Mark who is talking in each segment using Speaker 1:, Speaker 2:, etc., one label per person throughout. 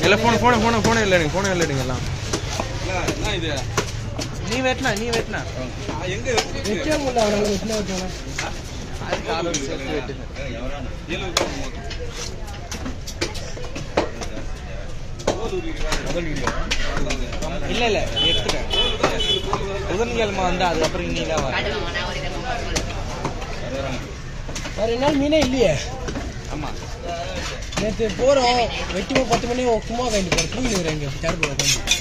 Speaker 1: எல்லாம் phone phone phone ஃபோனே இல்லை எடுங்க ஃபோனே இல்லை எடுங்க எல்லாம்
Speaker 2: என்ன இது
Speaker 1: நீ வெட்டினா நீ வெட்டினா
Speaker 2: எங்க
Speaker 3: வெட்டவே முடியல அவனால வெட்டினா வெட்டானா
Speaker 1: அதுக்கு ஆளு சேர்த்து வெட்டுங்க இல்ல இல்ல எடுத்துட்டேன் புதன்கிழமை வந்து அதுக்கப்புறம் இன்னைக்கு தான் வரேன்
Speaker 3: வேற ரெண்டு நாள் மீனே இல்லையே
Speaker 1: ஆமா
Speaker 3: நேற்று போகிறோம் வெட்டி பத்து மணி சும்மா கைண்டு போகிறோம் தூங்கி வரேன் இங்கே தடுப்பு உட்காந்து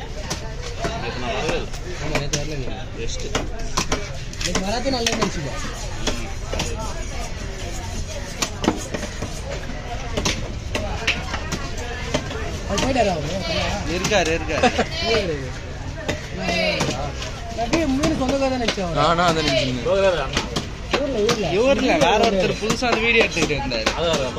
Speaker 3: ஆமாம் நேற்று வரல நீ நேற்று வராதே நல்லா நினச்சிப்போம் அது போயிட்டாரா அவரு
Speaker 1: இருக்காரு இருக்காரு
Speaker 3: அப்படியே மீன் சொந்தக்கார தான் நினச்சோம்
Speaker 1: நானும் அதை நினைச்சிருந்தேன்
Speaker 3: ஊரில் ஊரில்
Speaker 1: இவர்ல வேற ஒருத்தர் புதுசா அந்த வீடியோ எடுத்துக்கிட்டு இருந்தாரு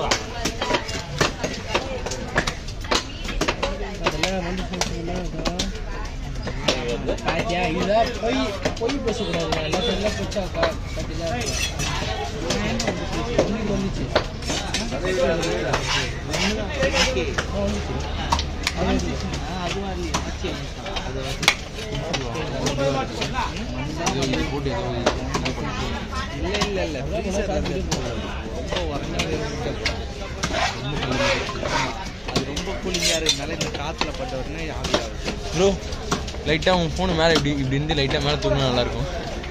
Speaker 3: அதெல்லாம் வந்து பேசுறதுலாம் பாத்தியா இதுதான் பொய் பொய் பேசக்கூடாது எல்லாம் எல்லாம் போச்சா பார்த்தீங்களா இன்னைக்கு வந்துச்சு ஆ, வந்துச்சு அது வந்துச்சு.
Speaker 1: இல்ல இல்ல இல்ல freezer ல இருந்து ரொம்ப உறங்காவே இருக்கு. அது ரொம்ப கூலிங்கா இருக்கனால இந்த காத்துல பட்ட உடனே ஆவியாகுது ப்ரோ லைட்டாக உன் ஃபோன் மேலே இப்படி இப்படி இருந்து லைட்டாக மேலே தூங்கினா நல்லா இருக்கும்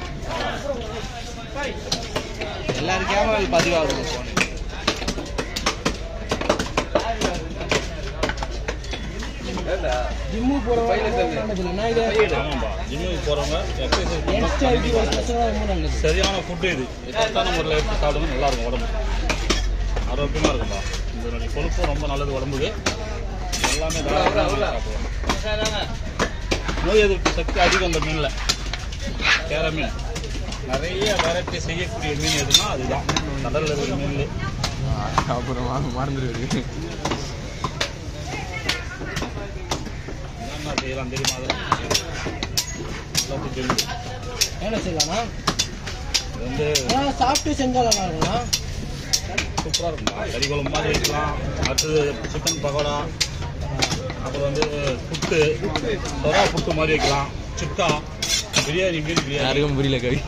Speaker 1: எல்லாரும் கேமராவில் பதிவாகுது ஃபோனு
Speaker 3: ஜிம்மு போகிறவங்க நான் இதை
Speaker 4: ஆமாம்பா ஜிம்முக்கு போகிறவங்க எக்ஸசைஸ்
Speaker 3: யங்ஸ்டருக்கு ஒரு பிரச்சனை ரொம்ப நல்லது
Speaker 4: சரியான ஃபுட்டு இது கரெக்டான முறையில் எடுத்து சாப்பிடுங்க நல்லா இருக்கும் உடம்பு ஆரோக்கியமாக இருக்கும்பா இதனுடைய கொழுப்பும் ரொம்ப நல்லது உடம்புக்கு எல்லாமே தாராளமா சாப்பிடலாம் நோய் எதிர்ப்பு சக்தி அதிகம் அந்த மீனில் கேர மீன் நிறைய வெரைட்டி செய்யக்கூடிய மீன் எதுனா அதுதான் கடலில் இருக்கிற மீன்
Speaker 1: அப்புறம் மறந்துடுவது
Speaker 4: என்னென்ன செய்யலாம் தெரியுமா அது எல்லாத்தையும் தெரியுது
Speaker 3: என்ன செய்யலாம்னா
Speaker 4: இது வந்து
Speaker 3: ஆனால் சாப்பிட்டு செஞ்சால் நல்லா இருக்கும்னா
Speaker 4: சூப்பராக இருக்கும்பா கறி குழம்பு மாதிரி வைக்கலாம் அடுத்தது சிக்கன் பகோடா அப்புறம் வந்து புட்டு சொரா புட்டு மாதிரி வைக்கலாம் சுக்கா பிரியாணி மீன் பிரியாணி
Speaker 1: யாருக்கும் புரியல கவி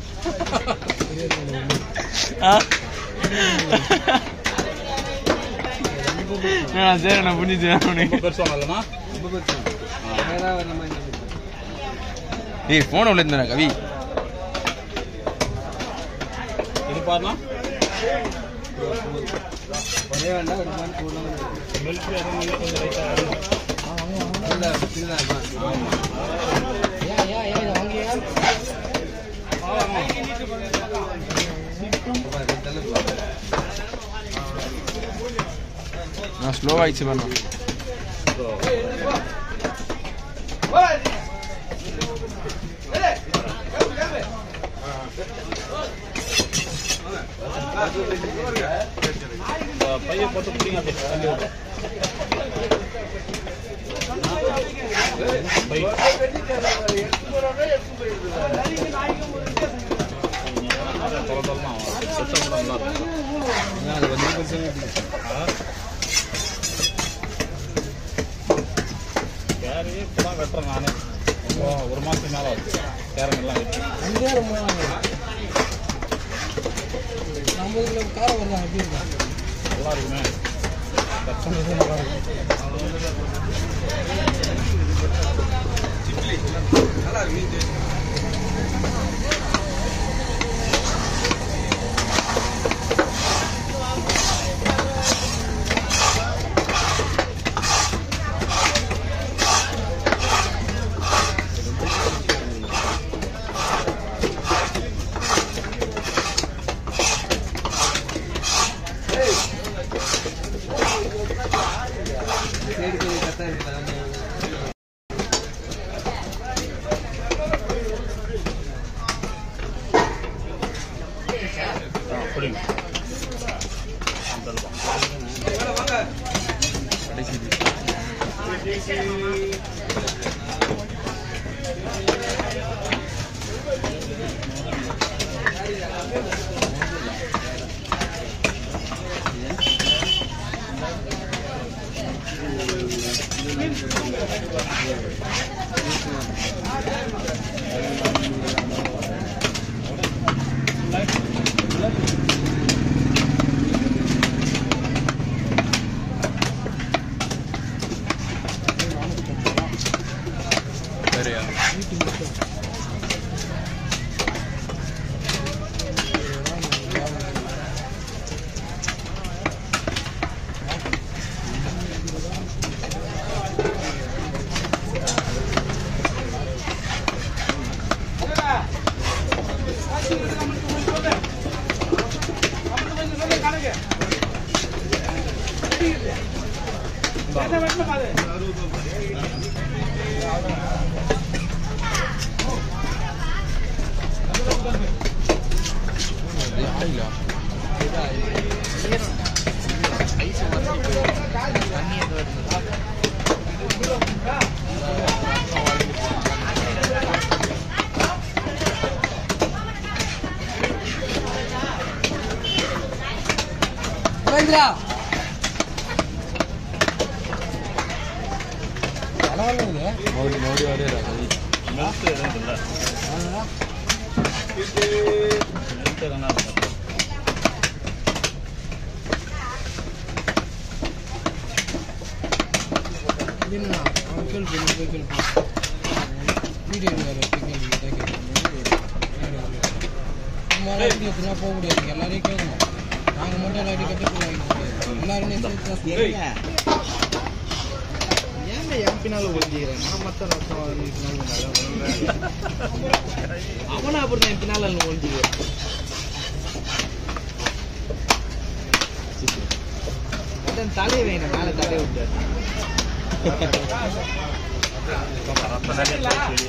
Speaker 1: சரி நான் புரிஞ்சுச்சு
Speaker 4: ரொம்ப பெருசாக இல்லைன்னா
Speaker 1: ஏய் ஃபோன் உள்ள இருந்தா கவி
Speaker 4: இது பாருண்ணா மில்க் கொஞ்சம் லைட்டாக
Speaker 3: ஏன் ஏன் ஏன் இதை வாங்கியா
Speaker 1: நான் ஸ்லோ ஆயிடுச்சு வேணும்
Speaker 4: பையை போட்டு பிடிங்க அப்படியே தள்ளி விட்டு பை தொலை தொலைமா சுத்தம் கூட நல்லா இருக்கும் ஆ? கேரையே இப்போ தான் வெட்டுறேன் நானே ரொம்ப ஒரு மாதத்துக்கு மேலே ஆச்சு கேரங்கெல்லாம் வெட்டி
Speaker 3: அங்கே ரொம்ப நாள் ஆகுது. நம்ம இதுல காரம் வருதா எப்படி இருக்கும்
Speaker 4: நல்லா இருக்குமே ஆ பிடிங்க அந்த அளவு.
Speaker 1: வேறையா ஆயிலா
Speaker 3: சுரேந்திரா பரவாயில்ல
Speaker 1: மறுபடி மறுபடியும் வரையறா
Speaker 4: மெல்ட் எதுவும் இல்லை மெல்ட் எதனா இருக்கும்
Speaker 3: என்னண்ணா அவன் கேள்வி பண்ணி போய் கேள்வி வீடியோ வேறு கேள்வி சும்மா வீடியோ ஃபுல்லாக போக முடியாது எல்லாரையும் கேட்கணும் நாங்கள் மட்டும் எல்லாரையும் கேட்டு full ஆகிக்க முடியாது எல்லாருமே சேர்த்து தான் சொல்லுவோம்.
Speaker 5: ஏன்டா என் பின்னால ஒழிஞ்சுக்கிறேன் நான் மட்டும் ரத்தம் அவனா அப்புறம் என் பின்னால ஒழிஞ்சுக்கிறேன் அதான் தலையை வேணும் மேல தலையை விட்டாரு
Speaker 4: ரத்த நிறைய சரி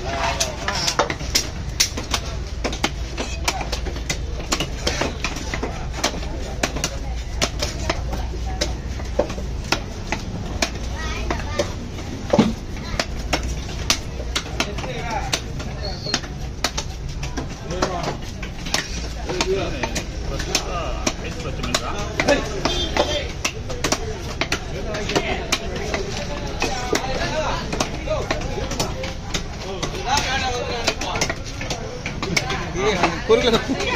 Speaker 4: ஐஸ் வச்சுருக்கா
Speaker 1: குறுக்கல